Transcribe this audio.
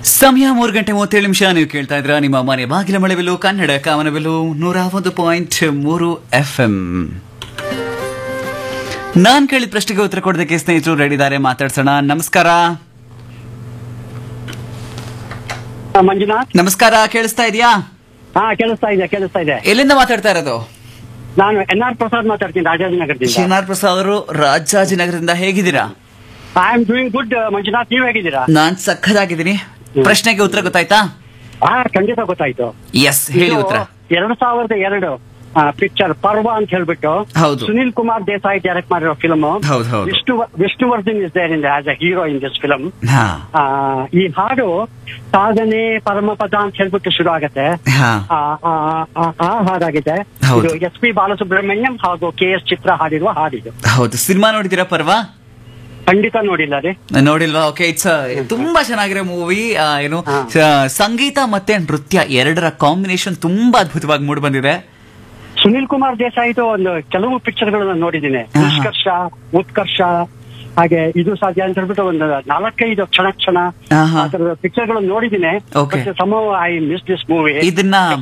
ಸಮಯ ಮೂರು ಗಂಟೆ ಮೂವತ್ತೇಳು ನಿಮಿಷ ನೀವು ಕೇಳ್ತಾ ಇದ್ರ ನಿಮ್ಮ ಮನೆ ಬಾಗಿಲ ಮಳೆಬಿಲ್ಲು ಕನ್ನಡ ಕಾಮನಬಿಲ್ಲು ನೂರ ಒಂದು ಪಾಯಿಂಟ್ ಮೂರು ಎಫ್ ಎಂ ನಾನ್ ಕೇಳಿದ ಪ್ರಶ್ನೆಗೆ ಉತ್ತರ ಕೊಡೋದಕ್ಕೆ ಸ್ನೇಹಿತರು ರೆಡಿ ಇದ್ದಾರೆ ಮಾತಾಡ್ಸೋಣ ನಮಸ್ಕಾರ ಆ, ಮಂಜುನಾಥ್ ನಮಸ್ಕಾರ ಕೇಳಿಸ್ತಾ ಇದೆಯಾ ಹಾ ಕೇಳಿಸ್ತಾ ಇದೆ ಕೇಳಿಸ್ತಾ ಇದೆ ಎಲ್ಲಿಂದ ಮಾತಾಡ್ತಾ ಇರೋದು ನಾನು ಎನ್ ಆರ್ ಪ್ರಸಾದ್ ಮಾತಾಡ್ತೀನಿ ರಾಜಾಜಿನಗರದಿಂದ ಶ್ರೀನಾಥ್ ಪ್ರಸಾದ್ ಅವರು ರಾಜಾಜಿನಗರದಿಂದ ಹೇಗಿದ್ದೀರಾ I am doing good Manjunath ನೀವ್ ಹೇಗಿದ್ದೀರಾ ನಾನ್ ಸಖದಾಗಿದ್ದೀನಿ ಪ್ರಶ್ನೆಗೆ ಉತ್ತರ ಗೊತ್ತಾಯ್ತಾ ಹಾ ಖಂಡಿತ ಗೊತ್ತಾಯ್ತು ಎಸ್ ಹೇಳಿ ಇದು ಉತ್ತರ ಎರಡು ಸಾವಿರದ ಎರಡು ಪಿಕ್ಚರ್ ಪರ್ವ ಅಂತ ಹೇಳ್ಬಿಟ್ಟು ಹೌದು. ಸುನಿಲ್ ಕುಮಾರ್ ದೇಸಾಯಿ ಡೈರೆಕ್ಟ್ ಮಾಡಿರೋ ಫಿಲ್ಮ್ ಹೌದು, ಹೌದು. Vishnu Vishnuvardhan is there in as a hero in this film ಹಾ ಈ ಹಾಡು ಸಾಧನೆ ಪರಮಪದ ಅಂತ ಹೇಳ್ಬಿಟ್ಟು ಶುರು ಆಗತ್ತೆ ಹಾ ಆ, ಆ, ಆ, ಆ ಹಾಡಾಗಿದೆ ಹೌದು. ಇದು ಎಸ್ ಪಿ ಬಾಲಸುಬ್ರಹ್ಮಣ್ಯಂ ಹಾಗೂ ಕೆ ಎಸ್ ಚಿತ್ರ ಹಾಡಿರುವ ಹಾಡಿದು ಹೌದು ಸಿನಿಮಾ ನೋಡಿದ್ದೀರಾ ಪರ್ವಾ ಖಂಡಿತ ನೋಡಿಲ್ಲ ರೀ ನೋಡಿಲ್ವಾ ಓಕೆ ಇಟ್ಸ್ ತುಂಬಾ ಚೆನ್ನಾಗಿರೋ ಮೂವಿ ಏನು ಹಾ. ಸ- ಸಂಗೀತ ಮತ್ತೆ ನೃತ್ಯ ಎರಡರ ಕಾಂಬಿನೇಷನ್ ತುಂಬಾ ಅದ್ಭುತವಾಗಿ ಮೂಡ್ ಬಂದಿದೆ ಸುನಿಲ್ ಕುಮಾರ್ ದೇಸಾಯಿದು ಒಂದು ಕೆಲವು ಪಿಕ್ಚರ್ ಗಳನ್ನ ನೋಡಿದ್ದೀನಿ ಹಾ. ನಿಷ್ಕರ್ಷ ಉತ್ಕರ್ಷ ಹಾಗೆ ಇದು ಸಾಧ್ಯ ಅಂತ ಹೇಳ್ಬಿಟ್ಟು ಒಂದು ನಾಲ್ಕೈದು ಕ್ಷಣ ಕ್ಷಣ ಆಹಾ. ಆ ತರದ ಪಿಕ್ಚರ್ ಗಳನ್ನ ನೋಡಿದ್ದೀನಿ Okay. ಸಮ ಐ ಮಿಸ್ ದಿಸ್ ಮೂವಿ ಇದನ್ನ